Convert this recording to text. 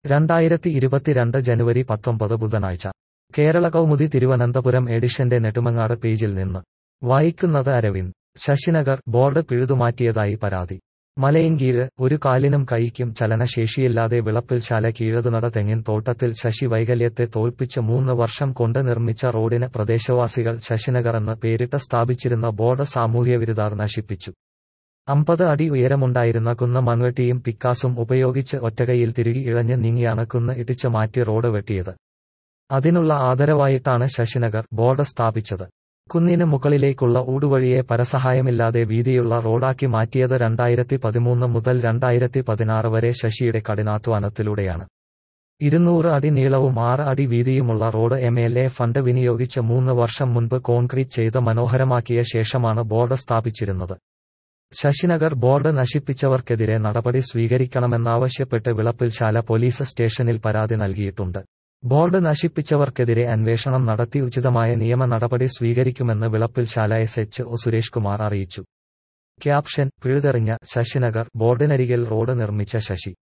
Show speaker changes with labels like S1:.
S1: രണ്ടായിരത്തി ഇരുപത്തിരണ്ട് ജനുവരി പത്തൊമ്പത് ബുധനാഴ്ച കേരള കൗമുദി തിരുവനന്തപുരം എഡിഷന്റെ നെടുമങ്ങാട് പേജിൽ നിന്ന് വായിക്കുന്നത് അരവിന്ദ് ശശിനഗർ ബോർഡ് പിഴുതുമാറ്റിയതായി പരാതി മലയൻകീഴ് ഒരു കാലിനും കൈക്കും ചലനശേഷിയില്ലാതെ വിളപ്പിൽശാല കീഴതുനട തെങ്ങിൻ തോട്ടത്തിൽ ശശി വൈകല്യത്തെ തോൽപ്പിച്ച് മൂന്ന് വർഷം കൊണ്ട് നിർമ്മിച്ച റോഡിന് പ്രദേശവാസികൾ ശശിനഗർ എന്ന് പേരിട്ട് സ്ഥാപിച്ചിരുന്ന ബോർഡ് സാമൂഹ്യവിരുദ്ധർ നശിപ്പിച്ചു അമ്പത് അടി ഉയരമുണ്ടായിരുന്ന കുന്ന് മൺവെട്ടിയും പിക്കാസും ഉപയോഗിച്ച് ഒറ്റകൈയിൽ തിരുകി ഇഴഞ്ഞ് നീങ്ങിയാണ് കുന്ന് ഇടിച്ച് മാറ്റി റോഡ് വെട്ടിയത് അതിനുള്ള ആദരവായിട്ടാണ് ശശിനഗർ ബോർഡ് സ്ഥാപിച്ചത് കുന്നിന് മുകളിലേക്കുള്ള ഊടുവഴിയെ പരസഹായമില്ലാതെ വീതിയുള്ള റോഡാക്കി മാറ്റിയത് രണ്ടായിരത്തി പതിമൂന്ന് മുതൽ രണ്ടായിരത്തി പതിനാറ് വരെ ശശിയുടെ കഠിനാധ്വാനത്തിലൂടെയാണ് ഇരുന്നൂറ് അടി നീളവും ആറ് അടി വീതിയുമുള്ള road M L A fund വിനിയോഗിച്ച് മൂന്ന് വർഷം മുൻപ് കോൺക്രീറ്റ് ചെയ്ത് മനോഹരമാക്കിയ ശേഷമാണ് ബോർഡ് സ്ഥാപിച്ചിരുന്നത് ശശിനഗർ ബോർഡ് നശിപ്പിച്ചവർക്കെതിരെ നടപടി സ്വീകരിക്കണമെന്നാവശ്യപ്പെട്ട് വിളപ്പിൽശാല പോലീസ് സ്റ്റേഷനിൽ പരാതി നൽകിയിട്ടുണ്ട് ബോർഡ് നശിപ്പിച്ചവർക്കെതിരെ അന്വേഷണം നടത്തി ഉചിതമായ നിയമ നടപടി സ്വീകരിക്കുമെന്ന് Vilappilsala S H O Suresh Kumar അറിയിച്ചു ക്യാപ്ഷൻ പിഴുതെറിഞ്ഞ ശശിനഗർ ബോർഡിനരികിൽ റോഡ് നിർമ്മിച്ച ശശി